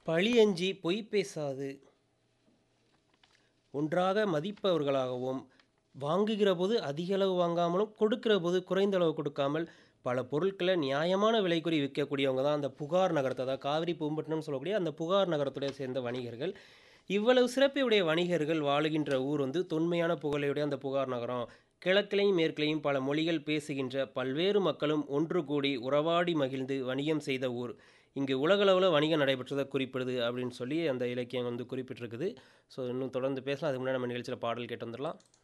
பழியஞ்சி பொய் பேசாது ஒன்றாக மதிப்பவர்களாகவும் வாங்குகிற போது அதிக அளவு வாங்காமலும் கொடுக்கிற போது குறைந்த அளவு கொடுக்காமல் பல பொருட்களை நியாயமான விலை கூறி விற்கக்கூடியவங்க தான் அந்த புகார் நகரத்தை அதாவது காவிரி பூம்பட்டினம் சொல்லக்கூடிய அந்த புகார் நகரத்துடைய சேர்ந்த வணிகர்கள் இவ்வளவு சிறப்புடைய வணிகர்கள் வாழுகின்ற ஊர் வந்து தொன்மையான புகழையுடைய அந்த புகார் நகரம் கிழக்கிலையும் மேற்கிலையும் பல மொழிகள் பேசுகின்ற பல்வேறு மக்களும் ஒன்று கூடி உறவாடி மகிழ்ந்து வணிகம் செய்த ஊர் இங்கு உலகளவில் வணிகம் நடைபெற்றதை குறிப்பிடுது அப்படின்னு சொல்லி அந்த இலக்கியம் வந்து குறிப்பிட்டிருக்குது ஸோ இன்னும் தொடர்ந்து பேசலாம் அதுக்கு முன்னாடி நம்ம நிகழ்ச்சியில் பாடல் கேட்டு வந்துடலாம்